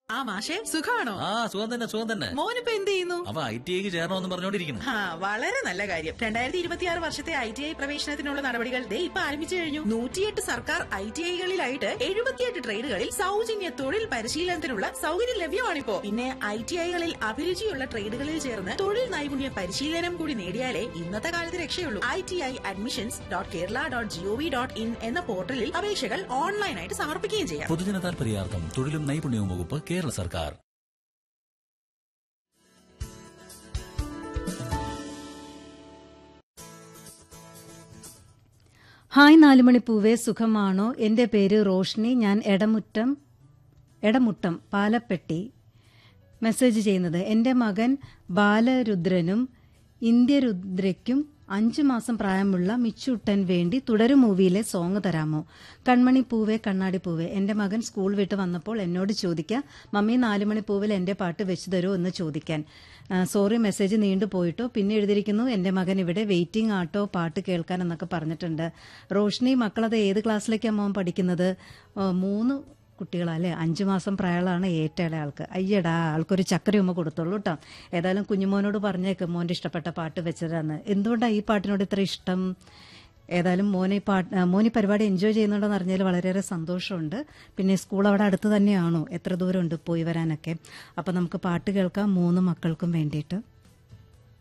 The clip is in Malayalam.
ആ മാഷെ സുഖാണോ ആ സുഖം തന്നെ സുഖം തന്നെ മോനിപ്പോ എന്ത് ചെയ്യുന്നു അവ ഐ ടി ഐക്ക് ചേരണമെന്ന് പറഞ്ഞോണ്ടിരിക്കുന്നു ആ വളരെ നല്ല കാര്യം രണ്ടായിരത്തി ഇരുപത്തിയാറ് വർഷത്തെ ഐ ടി ഐ പ്രവേശനത്തിനുള്ള നടപടികൾ ദേ ഇപ്പൊ ആരംഭിച്ചു കഴിഞ്ഞു നൂറ്റിയെട്ട് സർക്കാർ ഐ ടി ഐകളിലായിട്ട് എഴുപത്തിയെട്ട് ട്രേഡുകളിൽ സൗജന്യ തൊഴിൽ പരിശീലനത്തിനുള്ള സൗകര്യം ലഭ്യമാണിപ്പോ പിന്നെ ഐ ടി ഐകളിൽ അഭിരുചിയുള്ള ട്രേഡുകളിൽ ചേർന്ന് തൊഴിൽ നൈപുണ്യ പരിശീലനം കൂടി നേടിയാലേ ഇന്നത്തെ കാലത്ത് രക്ഷയുള്ളൂ I T I admissions dot Kerala dot GOV dot in എന്ന പോർട്ടലിൽ അപേക്ഷകൾ ഓൺലൈനായിട്ട് സമർപ്പിക്കുകയും ചെയ്യാം പൊതുജന താൽപര്യാർത്ഥം തൊഴിലും നൈപുണ്യവും വകുപ്പ് കേരള സർക്കാർ ഹായ് നാലുമണിപ്പൂവേ സുഖമാണോ എൻ്റെ പേര് റോഷ്നി ഞാൻ എടമുറ്റം എടമുട്ടം പാലപ്പെട്ടി മെസ്സേജ് ചെയ്യുന്നത് എൻ്റെ മകൻ ബാലരുദ്രനും ഇന്ത്യരുദ്രയ്ക്കും അഞ്ചു മാസം പ്രായമുള്ള മിച്ചുട്ടൻ വേണ്ടി തുടരും മൂവിയിലെ സോങ് തരാമോ കൺമണി പൂവേ കണ്ണാടി പൂവേ എൻ്റെ മകൻ സ്കൂൾ വിട്ട് വന്നപ്പോൾ എന്നോട് ചോദിക്കാം മമ്മി നാലുമണി പൂവിൽ എൻ്റെ പാട്ട് വെച്ചു തരുമോ എന്ന് ചോദിക്കാൻ ആ, സോറി മെസ്സേജ് നീണ്ടു പോയിട്ടോ പിന്നെ എഴുതിയിരിക്കുന്നു എൻ്റെ മകൻ ഇവിടെ വെയിറ്റിംഗ് ആട്ടോ പാട്ട് കേൾക്കാൻ എന്നൊക്കെ പറഞ്ഞിട്ടുണ്ട് റോഷ്നി മക്കളത് ഏത് ക്ലാസ്സിലേക്കാണ് മോൻ പഠിക്കുന്നത് ആ, മൂന്ന് കുട്ടികളാ അല്ലേ അഞ്ചു മാസം പ്രായമുള്ളതാണ് ഏറ്റവും ആൾക്ക് അയ്യടാ ആൾക്കൊരു ചക്കര ഉമ്മ കൊടുത്തോളൂ കേട്ടോ ഏതായാലും കുഞ്ഞുമോനോട് പറഞ്ഞേക്ക് മോൻ്റെ ഇഷ്ടപ്പെട്ട പാട്ട് വെച്ചതാന്ന് എന്തുകൊണ്ടാണ് ഈ പാട്ടിനോട് ഇത്ര ഇഷ്ടം ഏതായാലും മോനെ ഈ പാട്ട് മോനി പരിപാടി എൻജോയ് ചെയ്യുന്നുണ്ടെന്ന് അറിഞ്ഞാൽ വളരെയേറെ സന്തോഷമുണ്ട് പിന്നെ സ്കൂൾ അവിടെ അടുത്ത് തന്നെയാണോ എത്ര ദൂരമുണ്ട് പോയി വരാനൊക്കെ അപ്പം നമുക്ക് പാട്ട് കേൾക്കാം മൂന്ന് മക്കൾക്കും വേണ്ടിയിട്ട്